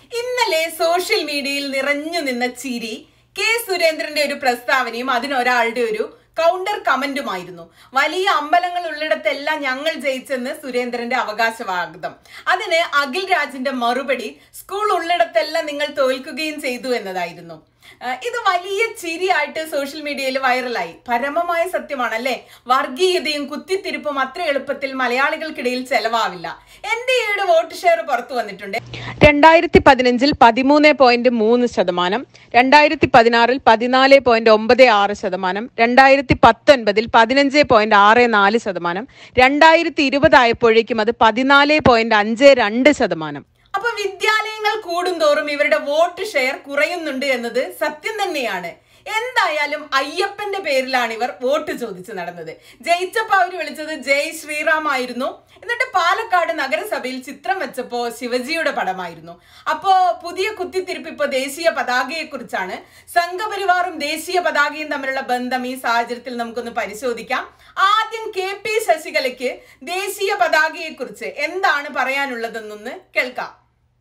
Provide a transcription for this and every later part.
ഇന്നലെ സോഷ്യൽ മീഡിയയിൽ നിറഞ്ഞു നിന്ന ചിരി കെ സുരേന്ദ്രന്റെ ഒരു പ്രസ്താവനയും അതിനൊരാളുടെ ഒരു കൗണ്ടർ കമന്റുമായിരുന്നു വലിയ അമ്പലങ്ങൾ ഉള്ളിടത്തെല്ലാം ഞങ്ങൾ ജയിച്ചെന്ന് സുരേന്ദ്രന്റെ അവകാശവാദം അതിന് അഖിൽ രാജിന്റെ മറുപടി സ്കൂൾ ഉള്ളിടത്തെല്ലാം നിങ്ങൾ തോൽക്കുകയും ചെയ്തു എന്നതായിരുന്നു ആ, ഇത് വലിയ ചിരിയായിട്ട് സോഷ്യൽ മീഡിയയിൽ വൈറലായി പരമമായ സത്യമാണ് അല്ലേ വർഗീയതയും കുത്തിത്തിരിപ്പും അത്ര എളുപ്പത്തിൽ മലയാളികൾക്കിടയിൽ ചെലവാവില്ല എന്റെ ഈയുടെ വോട്ട് ഷെയർ പുറത്തു വന്നിട്ടുണ്ട് രണ്ടായിരത്തി പതിനഞ്ചിൽ പതിമൂന്ന് പോയിന്റ് മൂന്ന് ശതമാനം രണ്ടായിരത്തി പതിനാറിൽ പതിനാല് പോയിന്റ് ഒമ്പത് ആറ് ശതമാനം രണ്ടായിരത്തി പത്തൊൻപതിൽ പതിനഞ്ച് പോയിന്റ് ആറ് നാല് ശതമാനം രണ്ടായിരത്തി ഇരുപതായപ്പോഴേക്കും അത് പതിനാല് പോയിന്റ് അഞ്ച് രണ്ട് ശതമാനം അപ്പൊ വിദ്യാലയങ്ങൾ കൂടുന്തോറും ഇവരുടെ വോട്ട് ഷെയർ കുറയുന്നുണ്ട് എന്നത് സത്യം തന്നെയാണ് എന്തായാലും അയ്യപ്പന്റെ പേരിലാണ് ഇവർ വോട്ട് ചോദിച്ചു നടന്നത് ജയിച്ചപ്പോ അവർ വിളിച്ചത് ജയ് ശ്രീറാം ആയിരുന്നു എന്നിട്ട് പാലക്കാട് നഗരസഭയിൽ ചിത്രം വെച്ചപ്പോ ശിവജിയുടെ പടമായിരുന്നു അപ്പോ പുതിയ കുത്തിത്തിരിപ്പ് ഇപ്പോ ദേശീയ പതാകയെ കുറിച്ചാണ് സംഘപരിവാറും ദേശീയ പതാകയും തമ്മിലുള്ള ബന്ധം ഈ സാഹചര്യത്തിൽ നമുക്കൊന്ന് പരിശോധിക്കാം ആദ്യം കെ പി ശശികലയ്ക്ക് ദേശീയ പതാകയെ കുറിച്ച് എന്താണ് പറയാനുള്ളതെന്നൊന്ന് കേൾക്കാം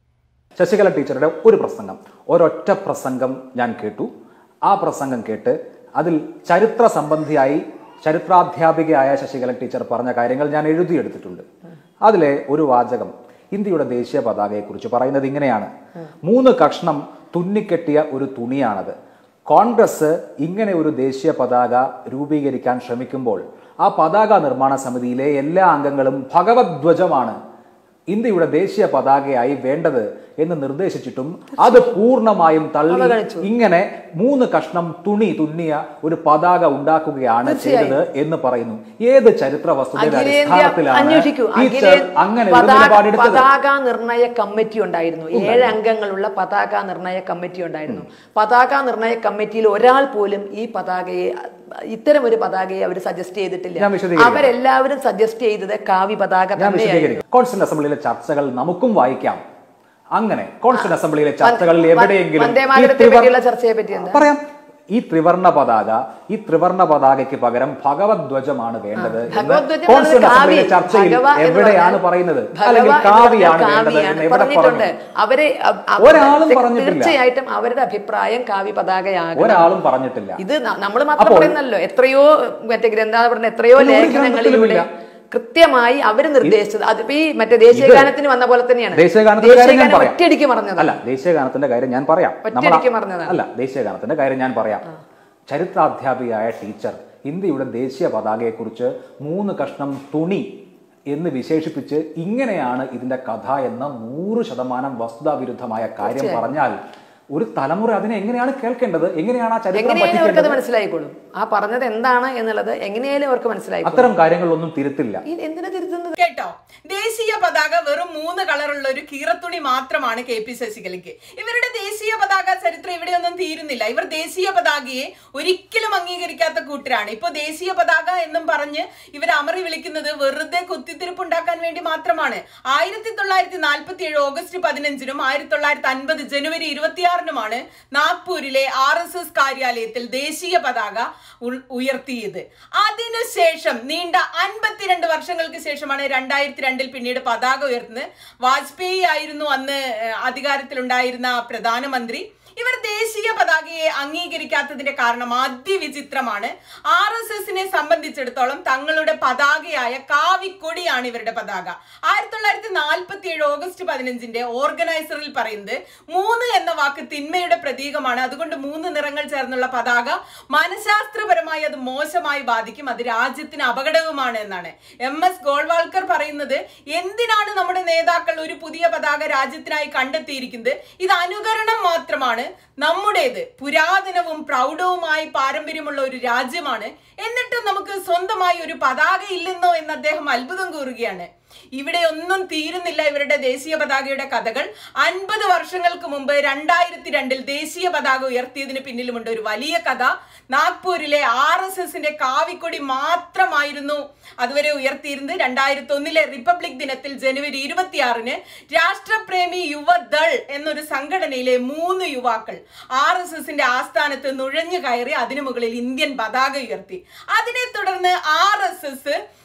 ശശികല ടീച്ചറുടെ ഒരു പ്രസംഗം ഒരൊറ്റ പ്രസംഗം ഞാൻ കേട്ടു ആ പ്രസംഗം കേട്ട് അതിൽ ചരിത്ര സംബന്ധിയായി ചരിത്രാധ്യാപികയായ ശശികല ടീച്ചർ പറഞ്ഞ കാര്യങ്ങൾ ഞാൻ എഴുതിയെടുത്തിട്ടുണ്ട് അതിലെ ഒരു വാചകം ഇന്ത്യയുടെ ദേശീയ പതാകയെക്കുറിച്ച് പറയുന്നത് ഇങ്ങനെയാണ് മൂന്ന് കഷ്ണം തുന്നിക്കെട്ടിയ ഒരു തുണിയാണത് കോൺഗ്രസ് ഇങ്ങനെ ഒരു ദേശീയ പതാക രൂപീകരിക്കാൻ ശ്രമിക്കുമ്പോൾ ആ പതാക നിർമ്മാണ സമിതിയിലെ എല്ലാ അംഗങ്ങളും ഭഗവത്ധ്വജമാണ് ഇന്ത്യയുടെ ദേശീയ പതാകയായി വേണ്ടത് എന്ന് നിർദ്ദേശിച്ചിട്ടും അത് പൂർണ്ണമായും തള്ളി ഇങ്ങനെ മൂന്ന് കഷ്ണം തുണി തുന്നിയ ഒരു പതാക ഉണ്ടാക്കുകയാണ് ചെയ്തത് എന്ന് പറയുന്നു ഏത് ചരിത്ര വസ്തുതയുടെ അഖിലേന്ത്യാ അടിസ്ഥാനത്തിലാണ് അന്വേഷിക്കൂ ടീച്ചർ അഖിലേ- അങ്ങനെ ഒരു പതാക- നിലപാടെടുത്തത് പതാക നിർണയ കമ്മിറ്റി ഉണ്ടായിരുന്നു ഏഴ് അംഗങ്ങളുള്ള പതാക നിർണയ കമ്മിറ്റി ഉണ്ടായിരുന്നു പതാക നിർണയ കമ്മിറ്റിയിൽ ഒരാൾ പോലും ഈ പതാകയെ ഇത്തരം ഒരു പതാകയെ അവർ സജസ്റ്റ് ചെയ്തിട്ടില്ല ഞാൻ വിശദീകരിക്കാം. അവരെല്ലാവരും സജസ്റ്റ് ചെയ്തത് കാവി പതാക ഞാൻ തന്നെയായിരുന്നു വിശദീകരിക്കും കോൺസ്റ്റന്റ് അസംബ്ലിയിലെ ചർച്ചകൾ നമുക്കും വായിക്കാം അങ്ങനെ കോൺസ്റ്റന്റ് അസംബ്ലിയിലെ ചർച്ചകളിൽ വ- എവിടെയെങ്കിലും വന്ദേ ഈ മാതരത്തെ ത്രിവർ- പറ്റിയുള്ള ചർച്ചയെ പറ്റി എന്താ? പറയാം ഈ ത്രിവർണ പതാക ഈ ത്രിവർണ പതാകയ്ക്ക് പകരം ഭഗവത്ധ്വജമാണ് വേണ്ടത് എന്ന് ഭഗവത്ധ്വജം കോൺസ്റ്റന്റ് എന്നത് അസംബ്ലിയിലെ കാവി. ചർച്ചയിൽ ഭഗവ എന്ന് എവിടെയാണ് പറഞ്ഞാൽ പറയുന്നത് ഭഗവ അല്ലെങ്കിൽ എന്ന് കാവിയാണ് പറഞ്ഞാൽ വേണ്ടത് എന്ന് കാവിയാണ്. എവിടെ പറഞ്ഞിട്ടുണ്ട് പറഞ്ഞു അവരെ അ- അ- ഒരാളും പറഞ്ഞിട്ടില്ല. തീർച്ചയായിട്ടും അവരുടെ അഭിപ്രായം കാവി പതാകയാകണം ഒരാളും പറഞ്ഞിട്ടില്ല ഇത് നമ്മൾ മാത്രം അപ്പോൾ- പറയുന്നല്ലോ എത്രയോ മറ്റേ ഗ്രന്ഥാപരണ എത്രയോ ഒരു ലേഖനങ്ങളിലൂടെ ഗ്രന്ഥത്തിലുമില്ല. കൃത്യമായി അവര് നിർദ്ദേശിച്ചത് അതിപ്പോ ഈ മറ്റേ ദേശീയഗാനത്തിന് വന്ന പോലെ തന്നെയാണ് ദേശീയഗാനത്തിന്റെ കാര്യം ഞാൻ ദേശീയഗാനം പറയാം ഒറ്റയടിക്ക് പറഞ്ഞത് അല്ല ദേശീയഗാനത്തിന്റെ കാര്യം ഞാൻ പറയാം ഒറ്റയടിക്ക് പറഞ്ഞതാണ്. അല്ല ദേശീയഗാനത്തിന്റെ കാര്യം ഞാൻ പറയാം ചരിത്രാധ്യാപികയായ ടീച്ചർ ഇന്ത്യയുടെ ദേശീയ പതാകയെക്കുറിച്ച് മൂന്ന് കഷ്ണം തുണി എന്ന് വിശേഷിപ്പിച്ച് ഇങ്ങനെയാണ് ഇതിന്റെ കഥ എന്ന നൂറ് ശതമാനം വസ്തുതാവിരുദ്ധമായ കാര്യം പറഞ്ഞാൽ ഒരു തലമുറ അതിനെ എങ്ങനെയാണ് കേൾക്കേണ്ടത് എങ്ങനെയാണ് ആ ചരിത്രം എങ്ങനെയാലും അവർക്കത് പഠിക്കേണ്ടത് മനസ്സിലായിക്കോളും ആ പറഞ്ഞത് എന്താണ് എന്നുള്ളത് എങ്ങനെയാലും അവർക്ക് മനസ്സിലായിക്കോളും അത്തരം കാര്യങ്ങളിലൊന്നും തിരുത്തില്ല ഈ എന്തിനാ തിരുത്തുന്നത് കേട്ടോ ദേശീയ പതാക വെറും മൂന്ന് കളറുള്ള ഒരു കീറത്തുണി മാത്രമാണ് കെ പി ശശികലയ്ക്ക് ഇവരുടെ ദേശീയ പതാക ചരിത്രം ഇവിടെയൊന്നും തീരുന്നില്ല ഇവർ ദേശീയ പതാകയെ ഒരിക്കലും അംഗീകരിക്കാത്ത കൂട്ടരാണ് ഇപ്പൊ ദേശീയ പതാക എന്നും പറഞ്ഞ് ഇവർ അമറി വിളിക്കുന്നത് വെറുതെ കുത്തിത്തിരിപ്പ് ഉണ്ടാക്കാൻ വേണ്ടി മാത്രമാണ് ആയിരത്തി തൊള്ളായിരത്തി നാൽപ്പത്തി ഏഴ് ഓഗസ്റ്റ് പതിനഞ്ചിനും ആയിരത്തി തൊള്ളായിരത്തി അൻപത് ജനുവരി ഇരുപത്തിയാറിനുമാണ് നാഗ്പൂരിലെ ആർ എസ് എസ് കാര്യാലയത്തിൽ ദേശീയ പതാക ഉൾ- ഉയർത്തിയത് അതിനുശേഷം നീണ്ട അൻപത്തിരണ്ട് വർഷങ്ങൾക്ക് ശേഷമാണ് രണ്ടായിരത്തി രണ്ടിൽ പിന്നീട് പതാക ഉയർത്തുന്നത് വാജ്പേയി ആയിരുന്നു അന്ന് ഏഹ്, അധികാരത്തിലുണ്ടായിരുന്ന പ്രധാനമന്ത്രി ഇവർ ദേശീയ പതാകയെ അംഗീകരിക്കാത്തതിന്റെ കാരണം അതിവിചിത്രമാണ് ആർ എസ് എസിനെ സംബന്ധിച്ചിടത്തോളം തങ്ങളുടെ പതാകയായ കാവിക്കൊടിയാണ് ഇവരുടെ പതാക ആയിരത്തി തൊള്ളായിരത്തി നാൽപ്പത്തി ഏഴ് ഓഗസ്റ്റ് പതിനഞ്ചിന്റെ ഓർഗനൈസറിൽ പറയുന്നത് മൂന്ന് എന്ന വാക്ക് തിന്മയുടെ പ്രതീകമാണ് അതുകൊണ്ട് മൂന്ന് നിറങ്ങൾ ചേർന്നുള്ള പതാക മനഃശാസ്ത്രപരമായി അത് മോശമായി ബാധിക്കും അത് രാജ്യത്തിന് അപകടവുമാണ് എന്നാണ് എം എസ് ഗോൾവാൾക്കർ പറയുന്നത് എന്തിനാണ് നമ്മുടെ നേതാക്കൾ ഒരു പുതിയ പതാക രാജ്യത്തിനായി കണ്ടെത്തിയിരിക്കുന്നത് ഇത് അനുകരണം മാത്രമാണ് നമ്മുടേത് പുരാതനവും പ്രൗഢവുമായി പാരമ്പര്യമുള്ള ഒരു രാജ്യമാണ് എന്നിട്ട് നമുക്ക് സ്വന്തമായി ഒരു പതാക ഇല്ലെന്നോ എന്ന് അദ്ദേഹം അത്ഭുതം കൂറുകയാണ് ഇവിടെ ഒന്നും തീരുന്നില്ല ഇവരുടെ ദേശീയ പതാകയുടെ കഥകൾ അൻപത് വർഷങ്ങൾക്ക് മുമ്പ് രണ്ടായിരത്തി രണ്ടിൽ ദേശീയ പതാക ഉയർത്തിയതിന് പിന്നിലുമുണ്ട് ഒരു വലിയ കഥ നാഗ്പൂരിലെ ആർ എസ് എസിന്റെ കാവിക്കൊടി മാത്രമായിരുന്നു അതുവരെ ഉയർത്തിയിരുന്നത് രണ്ടായിരത്തി ഒന്നിലെ റിപ്പബ്ലിക് ദിനത്തിൽ ജനുവരി ഇരുപത്തിയാറിന് രാഷ്ട്രപ്രേമി യുവദൾ എന്നൊരു സംഘടനയിലെ മൂന്ന് യുവാക്കൾ ആർ എസ് എസിന്റെ ആസ്ഥാനത്ത് നുഴഞ്ഞു കയറി അതിനു മുകളിൽ ഇന്ത്യൻ പതാക ഉയർത്തി അതിനെ തുടർന്ന് ആർ എസ് എസ്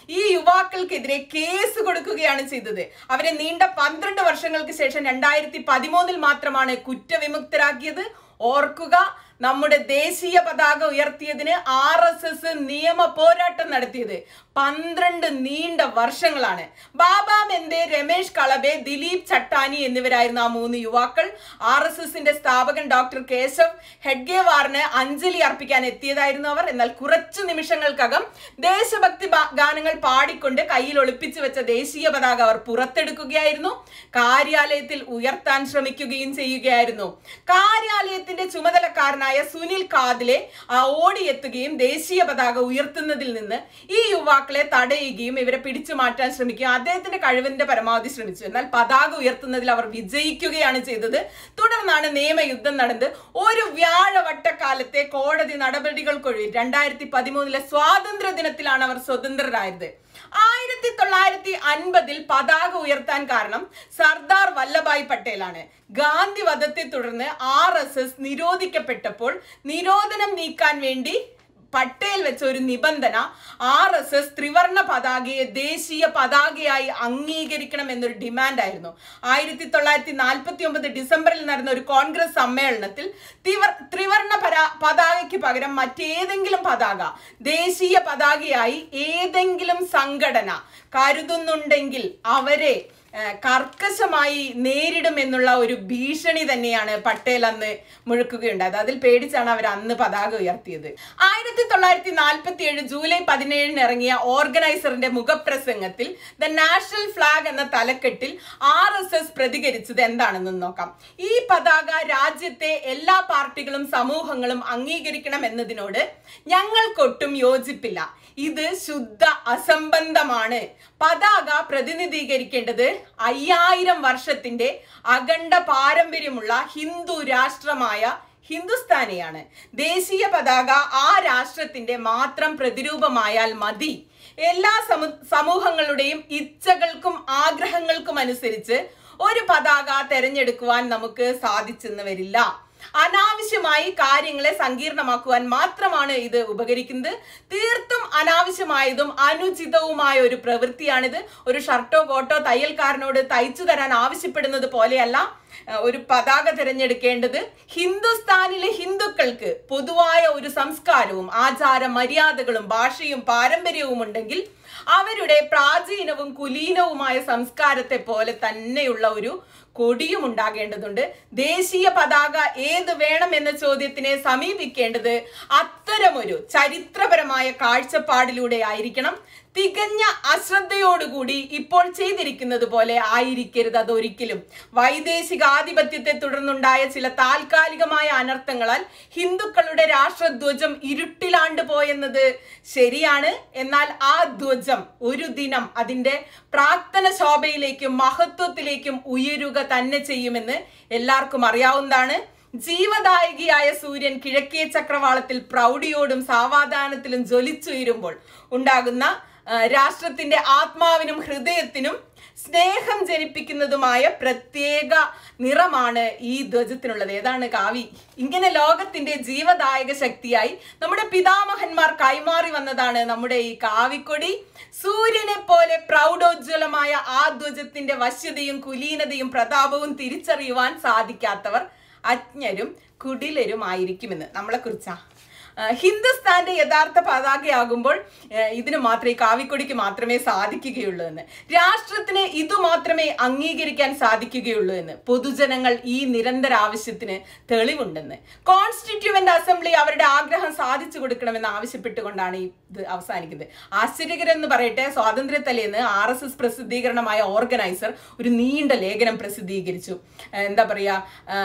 ഈ യുവാക്കൾക്കെതിരെ കേസ് കൊടുക്കുകയാണ് ചെയ്തത് അവരെ നീണ്ട പന്ത്രണ്ട് വർഷങ്ങൾക്ക് ശേഷം രണ്ടായിരത്തി പതിമൂന്നിൽ മാത്രമാണ് കുറ്റവിമുക്തരാക്കിയത് ഓർക്കുക നമ്മുടെ ദേശീയ പതാക ഉയർത്തിയതിന് ആർ എസ് എസ് നിയമ പോരാട്ടം നടത്തിയത് പന്ത്രണ്ട് നീണ്ട വർഷങ്ങളാണ് ബാബ മെന്തെ രമേശ് കളബെ ദിലീപ് ചട്ടാനി എന്നിവരായിരുന്നു ആ മൂന്ന് യുവാക്കൾ ആർ എസ് എസിന്റെ സ്ഥാപകൻ ഡോക്ടർ കേശവ് ഹെഡ്ഗേവാറിന് അഞ്ജലി അർപ്പിക്കാൻ എത്തിയതായിരുന്നു അവർ എന്നാൽ കുറച്ചു നിമിഷങ്ങൾക്കകം ദേശഭക്തി ബാ- ഗാനങ്ങൾ പാടിക്കൊണ്ട് കയ്യിൽ ഒളിപ്പിച്ചു വെച്ച ദേശീയ പതാക അവർ പുറത്തെടുക്കുകയായിരുന്നു കാര്യാലയത്തിൽ ഉയർത്താൻ ശ്രമിക്കുകയും ചെയ്യുകയായിരുന്നു കാര്യാലയത്തിന്റെ ചുമതലക്കാരനായ സുനിൽ കാദിലെ ആ, ഓടിയെത്തുകയും ദേശീയ പതാക ഉയർത്തുന്നതിൽ നിന്ന് ഈ യുവാക്കളെ തടയുകയും ഇവരെ പിടിച്ചു മാറ്റാൻ ശ്രമിക്കുകയും അദ്ദേഹത്തിന്റെ കഴിവിന്റെ പരമാവധി ശ്രമിച്ചു എന്നാൽ പതാക ഉയർത്തുന്നതിൽ അവർ വിജയിക്കുകയാണ് ചെയ്തത് തുടർന്നാണ് നിയമയുദ്ധം നടന്നത് ഒരു വ്യാഴവട്ടക്കാലത്തെ കോടതി നടപടികൾക്കൊഴിവിൽ രണ്ടായിരത്തി പതിമൂന്നിലെ സ്വാതന്ത്ര്യ ദിനത്തിലാണ് അവർ സ്വതന്ത്രരായത് ആയിരത്തി തൊള്ളായിരത്തി അൻപതിൽ പതാക ഉയർത്താൻ കാരണം സർദാർ വല്ലഭായ് പട്ടേലാണ് ഗാന്ധി വധത്തെ തുടർന്ന് ആർ എസ് എസ് നിരോധിക്കപ്പെട്ടപ്പോൾ നിരോധനം നീക്കാൻ വേണ്ടി പട്ടേൽ വെച്ച ഒരു നിബന്ധന ആർ എസ് എസ് ത്രിവർണ പതാകയെ ദേശീയ പതാകയായി അംഗീകരിക്കണം എന്നൊരു ഡിമാൻഡ് ആയിരുന്നു ആയിരത്തി തൊള്ളായിരത്തി നാൽപ്പത്തി ഒമ്പത് ഡിസംബറിൽ നടന്ന ഒരു കോൺഗ്രസ് സമ്മേളനത്തിൽ തിവർ- ത്രിവർണ പരാ പതാകയ്ക്ക് പകരം മറ്റേതെങ്കിലും പതാക ദേശീയ പതാകയായി ഏതെങ്കിലും സംഘടന കരുതുന്നുണ്ടെങ്കിൽ അവരെ ഏഹ്, കർക്കശമായി നേരിടുമെന്നുള്ള ഒരു ഭീഷണി തന്നെയാണ് പട്ടേൽ അന്ന് മുഴക്കുകയുണ്ടായത് അതിൽ പേടിച്ചാണ് അവർ അന്ന് പതാക ഉയർത്തിയത് ആയിരത്തി തൊള്ളായിരത്തി നാൽപ്പത്തി ഏഴ് ജൂലൈ പതിനേഴിന് ഇറങ്ങിയ ഓർഗനൈസറിന്റെ മുഖപ്രസംഗത്തിൽ ദ നാഷണൽ ഫ്ലാഗ് എന്ന തലക്കെട്ടിൽ ആർ എസ് എസ് പ്രതികരിച്ചത് എന്താണെന്ന് നോക്കാം ഈ പതാക രാജ്യത്തെ എല്ലാ പാർട്ടികളും സമൂഹങ്ങളും അംഗീകരിക്കണം എന്നതിനോട് ഞങ്ങൾക്കൊട്ടും യോജിപ്പില്ല ഇത് ശുദ്ധ അസംബന്ധമാണ് പതാക പ്രതിനിധീകരിക്കേണ്ടത് അയ്യായിരം വർഷത്തിന്റെ അഖണ്ഡ പാരമ്പര്യമുള്ള ഹിന്ദു രാഷ്ട്രമായ ഹിന്ദുസ്ഥാനെയാണ് ദേശീയ പതാക ആ രാഷ്ട്രത്തിന്റെ മാത്രം പ്രതിരൂപമായാൽ മതി എല്ലാ സമു സമൂഹങ്ങളുടെയും ഇച്ഛകൾക്കും ആഗ്രഹങ്ങൾക്കും അനുസരിച്ച് ഒരു പതാക തെരഞ്ഞെടുക്കുവാൻ നമുക്ക് സാധിച്ചെന്ന് വരില്ല അനാവശ്യമായി കാര്യങ്ങളെ സങ്കീർണമാക്കുവാൻ മാത്രമാണ് ഇത് ഉപകരിക്കുന്നത് തീർത്തും അനാവശ്യമായതും അനുചിതവുമായ ഒരു പ്രവൃത്തിയാണിത് ഒരു ഷർട്ടോ കോട്ടോ തയ്യൽക്കാരനോട് തയ്ച്ചു തരാൻ ആവശ്യപ്പെടുന്നത് പോലെയല്ല ഏഹ്, ഒരു പതാക തിരഞ്ഞെടുക്കേണ്ടത് ഹിന്ദുസ്ഥാനിലെ ഹിന്ദുക്കൾക്ക് പൊതുവായ ഒരു സംസ്കാരവും ആചാര മര്യാദകളും ഭാഷയും പാരമ്പര്യവും ഉണ്ടെങ്കിൽ അവരുടെ പ്രാചീനവും കുലീനവുമായ സംസ്കാരത്തെ പോലെ തന്നെയുള്ള ഒരു കൊടിയും ഉണ്ടാകേണ്ടതുണ്ട് ദേശീയ പതാക ഏത് വേണം എന്ന ചോദ്യത്തിനെ സമീപിക്കേണ്ടത് അത്തരമൊരു ചരിത്രപരമായ കാഴ്ചപ്പാടിലൂടെ ആയിരിക്കണം തികഞ്ഞ അശ്രദ്ധയോടുകൂടി ഇപ്പോൾ ചെയ്തിരിക്കുന്നത് പോലെ ആയിരിക്കരുത് അതൊരിക്കലും വൈദേശികാധിപത്യത്തെ തുടർന്നുണ്ടായ ചില താൽക്കാലികമായ അനർത്ഥങ്ങളാൽ ഹിന്ദുക്കളുടെ രാഷ്ട്രധ്വജം ഇരുട്ടിലാണ്ട് പോയെന്നത് ശരിയാണ് എന്നാൽ ആ ധ്വജം ഒരു ദിനം അതിന്റെ പ്രാക്തന ശോഭയിലേക്കും മഹത്വത്തിലേക്കും ഉയരുക തന്നെ ചെയ്യുമെന്ന് എല്ലാവർക്കും അറിയാവുന്നതാണ് ജീവദായകിയായ സൂര്യൻ കിഴക്കേ ചക്രവാളത്തിൽ പ്രൗഢിയോടും സാവാധാനത്തിലും ജ്വലിച്ചുയരുമ്പോൾ ഉണ്ടാകുന്ന ആ, രാഷ്ട്രത്തിന്റെ ആത്മാവിനും ഹൃദയത്തിനും സ്നേഹം ജനിപ്പിക്കുന്നതുമായ പ്രത്യേക നിറമാണ് ഈ ധ്വജത്തിനുള്ളത് ഏതാണ് കാവി ഇങ്ങനെ ലോകത്തിന്റെ ജീവദായക ശക്തിയായി നമ്മുടെ പിതാമഹന്മാർ കൈമാറി വന്നതാണ് നമ്മുടെ ഈ കാവിക്കൊടി സൂര്യനെ പോലെ പ്രൗഢോജ്വലമായ ആ ധ്വജത്തിന്റെ വശ്യതയും കുലീനതയും പ്രതാപവും തിരിച്ചറിയുവാൻ സാധിക്കാത്തവർ അജ്ഞരും കുടിലരുമായിരിക്കുമെന്ന് നമ്മളെ കുറിച്ചാ ഹിന്ദുസ്ഥാന്റെ യഥാർത്ഥ പതാകയാകുമ്പോൾ ആ, ഇതിന് മാത്രമേ ഈ കാവിക്കൊടിക്ക് മാത്രമേ സാധിക്കുകയുള്ളൂ എന്ന് രാഷ്ട്രത്തിന് ഇതു മാത്രമേ അംഗീകരിക്കാൻ സാധിക്കുകയുള്ളൂ എന്ന് പൊതുജനങ്ങൾ ഈ നിരന്തര ആവശ്യത്തിന് തെളിവുണ്ടെന്ന് കോൺസ്റ്റിറ്റ്യൂവന്റ് അസംബ്ലി അവരുടെ ആഗ്രഹം സാധിച്ചു കൊടുക്കണമെന്ന് ആവശ്യപ്പെട്ടുകൊണ്ടാണ് ഈ ഇത് അവസാനിക്കുന്നത് ആശ്ചര്യകരെന്ന് പറയട്ടെ സ്വാതന്ത്ര്യത്തലേന്ന് ആർ എസ് എസ് പ്രസിദ്ധീകരണമായ ഓർഗനൈസർ ഒരു നീണ്ട ലേഖനം പ്രസിദ്ധീകരിച്ചു ആ, എന്താ പറയാ ആ,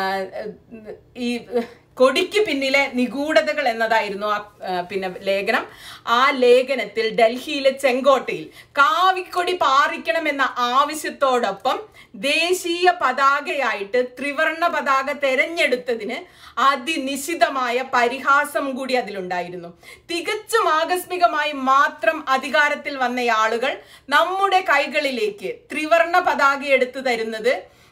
ഈ കൊടിക്ക് പിന്നിലെ നിഗൂഢതകൾ എന്നതായിരുന്നു ആ ആ, പിന്നെ ലേഖനം ആ ലേഖനത്തിൽ ഡൽഹിയിലെ ചെങ്കോട്ടയിൽ കാവിക്കൊടി പാറിക്കണമെന്ന ആവശ്യത്തോടൊപ്പം ദേശീയ പതാകയായിട്ട് ത്രിവർണ പതാക തെരഞ്ഞെടുത്തതിന് അതിനിശിതമായ പരിഹാസം കൂടി അതിലുണ്ടായിരുന്നു തികച്ചും ആകസ്മികമായി മാത്രം അധികാരത്തിൽ വന്ന ആളുകൾ നമ്മുടെ കൈകളിലേക്ക് ത്രിവർണ പതാക എടുത്തു തരുന്നത്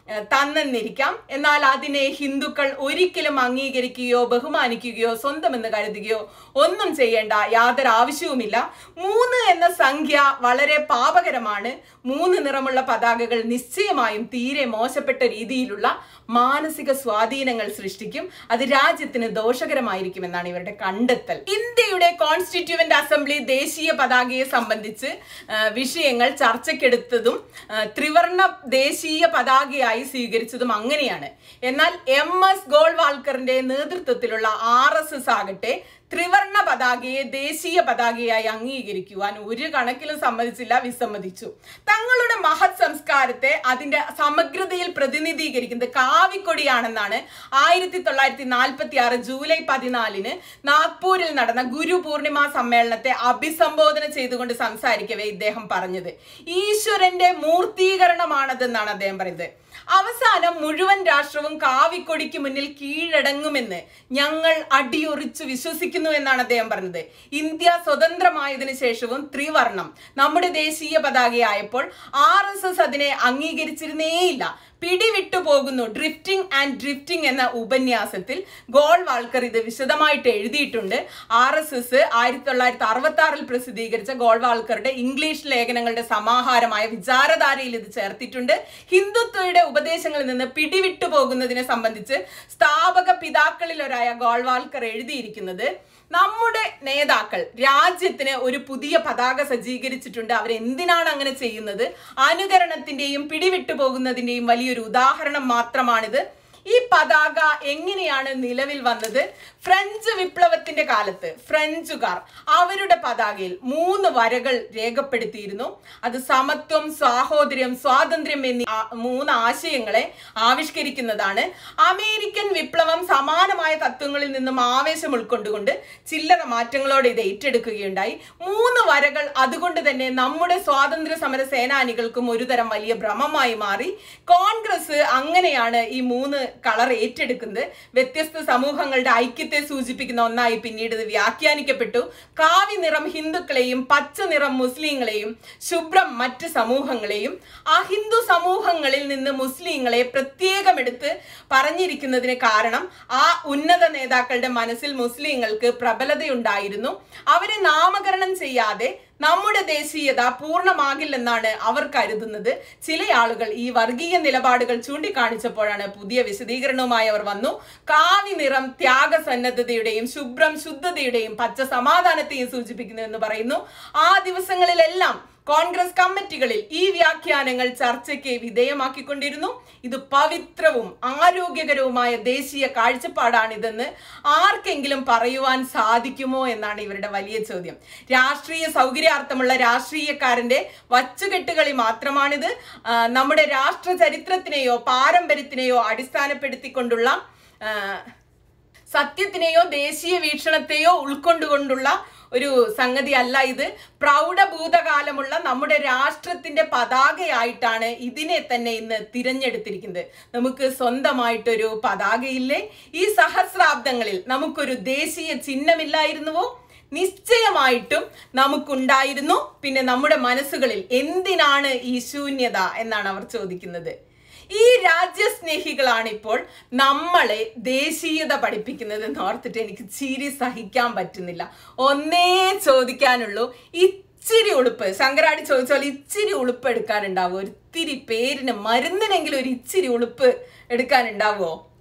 ഏഹ്, തന്നെന്നിരിക്കാം എന്നാൽ അതിനെ ഹിന്ദുക്കൾ ഒരിക്കലും അംഗീകരിക്കുകയോ ബഹുമാനിക്കുകയോ സ്വന്തമെന്ന് കരുതുകയോ ഒന്നും ചെയ്യേണ്ട യാതൊരു ആവശ്യവുമില്ല മൂന്ന് എന്ന സംഖ്യ വളരെ പാപകരമാണ് മൂന്ന് നിറമുള്ള പതാകകൾ നിശ്ചയമായും തീരെ മോശപ്പെട്ട രീതിയിലുള്ള മാനസിക സ്വാധീനങ്ങൾ സൃഷ്ടിക്കും അത് രാജ്യത്തിന് ദോഷകരമായിരിക്കുമെന്നാണ് ഇവരുടെ കണ്ടെത്തൽ ഇന്ത്യയുടെ കോൺസ്റ്റിറ്റ്യൂവന്റ് അസംബ്ലി ദേശീയ പതാകയെ സംബന്ധിച്ച് ആ, വിഷയങ്ങൾ ചർച്ചയ്ക്കെടുത്തതും ആ, ത്രിവർണ ദേശീയ പതാകയായി സ്വീകരിച്ചതും അങ്ങനെയാണ് എന്നാൽ എം എസ് ഗോൾവാൾക്കറിന്റെ നേതൃത്വത്തിലുള്ള ആർ എസ് എസ് ആകട്ടെ ത്രിവർണ പതാകയെ ദേശീയ പതാകയായി അംഗീകരിക്കുവാൻ ഒരു കണക്കിലും സമ്മതിച്ചില്ല വിസമ്മതിച്ചു തങ്ങളുടെ മഹത് സംസ്കാരത്തെ അതിന്റെ സമഗ്രതയിൽ പ്രതിനിധീകരിക്കുന്നത് കാവിക്കൊടിയാണെന്നാണ് ആയിരത്തി തൊള്ളായിരത്തി നാൽപ്പത്തി ആറ് ജൂലൈ പതിനാലിന് നാഗ്പൂരിൽ നടന്ന ഗുരു പൂർണിമ സമ്മേളനത്തെ അഭിസംബോധന ചെയ്തുകൊണ്ട് സംസാരിക്കവേ ഇദ്ദേഹം പറഞ്ഞത് ഈശ്വരന്റെ മൂർത്തീകരണമാണതെന്നാണ് അദ്ദേഹം പറയുന്നത് അവസാനം മുഴുവൻ രാഷ്ട്രവും കാവിക്കൊടിക്ക് മുന്നിൽ കീഴടങ്ങുമെന്ന് ഞങ്ങൾ അടിയൊറിച്ച് വിശ്വസിക്കുന്നു എന്നാണ് അദ്ദേഹം പറഞ്ഞത് ഇന്ത്യ സ്വതന്ത്രമായതിനു ശേഷവും ത്രിവർണം നമ്മുടെ ദേശീയ പതാകയായപ്പോൾ ആർ എസ് എസ് അതിനെ അംഗീകരിച്ചിരുന്നേയില്ല പിടിവിട്ടു പോകുന്നു ഡ്രിഫ്റ്റിംഗ് ആൻഡ് ഡ്രിഫ്റ്റിംഗ് എന്ന ഉപന്യാസത്തിൽ ഗോൾവാൾക്കർ ഇത് വിശദമായിട്ട് എഴുതിയിട്ടുണ്ട് ആർ എസ് എസ് ആയിരത്തി തൊള്ളായിരത്തി അറുപത്തി ആറിൽ പ്രസിദ്ധീകരിച്ച ഗോൾവാൾക്കറുടെ ഇംഗ്ലീഷ് ലേഖനങ്ങളുടെ സമാഹാരമായ വിചാരധാരയിൽ ഇത് ചേർത്തിട്ടുണ്ട് ഹിന്ദുത്വയുടെ ഉപദേശങ്ങളിൽ നിന്ന് പിടിവിട്ടു പോകുന്നതിനെ സംബന്ധിച്ച് സ്ഥാപക പിതാക്കളിലൊരായ ഗോൾവാൾക്കർ എഴുതിയിരിക്കുന്നത് നമ്മുടെ നേതാക്കൾ രാജ്യത്തിന് ഒരു പുതിയ പതാക സജ്ജീകരിച്ചിട്ടുണ്ട് അവരെന്തിനാണ് അങ്ങനെ ചെയ്യുന്നത് അനുകരണത്തിന്റെയും പിടിവിട്ടു പോകുന്നതിന്റെയും വലിയൊരു ഉദാഹരണം മാത്രമാണിത് ഈ പതാക എങ്ങനെയാണ് നിലവിൽ വന്നത് ഫ്രഞ്ച് വിപ്ലവത്തിന്റെ കാലത്ത് ഫ്രഞ്ചുകാർ അവരുടെ പതാകയിൽ മൂന്ന് വരകൾ രേഖപ്പെടുത്തിയിരുന്നു അത് സമത്വം സാഹോദര്യം സ്വാതന്ത്ര്യം എന്നീ ആ- മൂന്ന് ആശയങ്ങളെ ആവിഷ്കരിക്കുന്നതാണ് അമേരിക്കൻ വിപ്ലവം സമാനമായ തത്വങ്ങളിൽ നിന്നും ആവേശം ഉൾക്കൊണ്ടുകൊണ്ട് ചില്ലറ മാറ്റങ്ങളോടെ ഇത് ഏറ്റെടുക്കുകയുണ്ടായി മൂന്ന് വരകൾ അതുകൊണ്ട് തന്നെ നമ്മുടെ സ്വാതന്ത്ര്യ സമര സേനാനികൾക്കും ഒരുതരം വലിയ ഭ്രമമായി മാറി കോൺഗ്രസ് അങ്ങനെയാണ് ഈ മൂന്ന് കളർ ഏറ്റെടുക്കുന്നത് വ്യത്യസ്ത സമൂഹങ്ങളുടെ ഐക്യത്തെ സൂചിപ്പിക്കുന്ന ഒന്നായി പിന്നീട് ഇത് വ്യാഖ്യാനിക്കപ്പെട്ടു കാവി നിറം ഹിന്ദുക്കളെയും പച്ച നിറം മുസ്ലിങ്ങളെയും ശുഭ്രം മറ്റ് സമൂഹങ്ങളെയും ആ ഹിന്ദു സമൂഹങ്ങളിൽ നിന്ന് മുസ്ലിങ്ങളെ പ്രത്യേകം എടുത്ത് പറഞ്ഞിരിക്കുന്നതിന് കാരണം ആ ഉന്നത നേതാക്കളുടെ മനസ്സിൽ മുസ്ലിങ്ങൾക്ക് പ്രബലതയുണ്ടായിരുന്നു അവരെ നാമകരണം ചെയ്യാതെ നമ്മുടെ ദേശീയത പൂർണ്ണമാകില്ലെന്നാണ് അവർ കരുതുന്നത് ചില ആളുകൾ ഈ വർഗീയ നിലപാടുകൾ ചൂണ്ടിക്കാണിച്ചപ്പോഴാണ് പുതിയ വിശദീകരണവുമായി അവർ വന്നു കാവി നിറം ത്യാഗസന്നദ്ധതയുടെയും ശുഭ്രം ശുദ്ധതയുടെയും പച്ച സമാധാനത്തെയും സൂചിപ്പിക്കുന്നു എന്ന് പറയുന്നു ആ ദിവസങ്ങളിലെല്ലാം കോൺഗ്രസ് കമ്മിറ്റികളിൽ ഈ വ്യാഖ്യാനങ്ങൾ ചർച്ചയ്ക്ക് വിധേയമാക്കിക്കൊണ്ടിരുന്നു ഇത് പവിത്രവും ആരോഗ്യകരവുമായ ദേശീയ കാഴ്ചപ്പാടാണിതെന്ന് ആർക്കെങ്കിലും പറയുവാൻ സാധിക്കുമോ എന്നാണ് ഇവരുടെ വലിയ ചോദ്യം രാഷ്ട്രീയ സൗകര്യാർത്ഥമുള്ള രാഷ്ട്രീയക്കാരന്റെ വച്ചുകെട്ടുകളി മാത്രമാണിത് ആ, നമ്മുടെ രാഷ്ട്ര ചരിത്രത്തിനെയോ പാരമ്പര്യത്തിനെയോ അടിസ്ഥാനപ്പെടുത്തിക്കൊണ്ടുള്ള ആ, സത്യത്തിനെയോ ദേശീയ വീക്ഷണത്തെയോ ഉൾക്കൊണ്ടുകൊണ്ടുള്ള ഒരു സംഗതി അല്ല ഇത് പ്രൗഢഭൂതകാലമുള്ള നമ്മുടെ രാഷ്ട്രത്തിന്റെ പതാകയായിട്ടാണ് ഇതിനെ തന്നെ ഇന്ന് തിരഞ്ഞെടുത്തിരിക്കുന്നത് നമുക്ക് സ്വന്തമായിട്ടൊരു പതാകയില്ലേ ഈ സഹസ്രാബ്ദങ്ങളിൽ നമുക്കൊരു ദേശീയ ചിഹ്നമില്ലായിരുന്നുവോ നിശ്ചയമായിട്ടും നമുക്കുണ്ടായിരുന്നു പിന്നെ നമ്മുടെ മനസ്സുകളിൽ എന്തിനാണ് ഈ ശൂന്യത എന്നാണ് അവർ ചോദിക്കുന്നത് ഈ രാജ്യസ്നേഹികളാണ് ഇപ്പോൾ നമ്മളെ ദേശീയത പഠിപ്പിക്കുന്നത് എന്ന് ഓർത്തിട്ട് എനിക്ക് ചിരി സഹിക്കാൻ പറ്റുന്നില്ല ഒന്നേ ചോദിക്കാനുള്ളൂ ഇച്ചിരി ഉളുപ്പ് ശങ്കരാടി ചോദിച്ചാൽ ഇച്ചിരി ഉളുപ്പ് എടുക്കാനുണ്ടാവുമോ ഒത്തിരി പേരിന് മരുന്നിനെങ്കിലും ഒരു ഇച്ചിരി ഉളുപ്പ് എടുക്കാനുണ്ടാവുമോ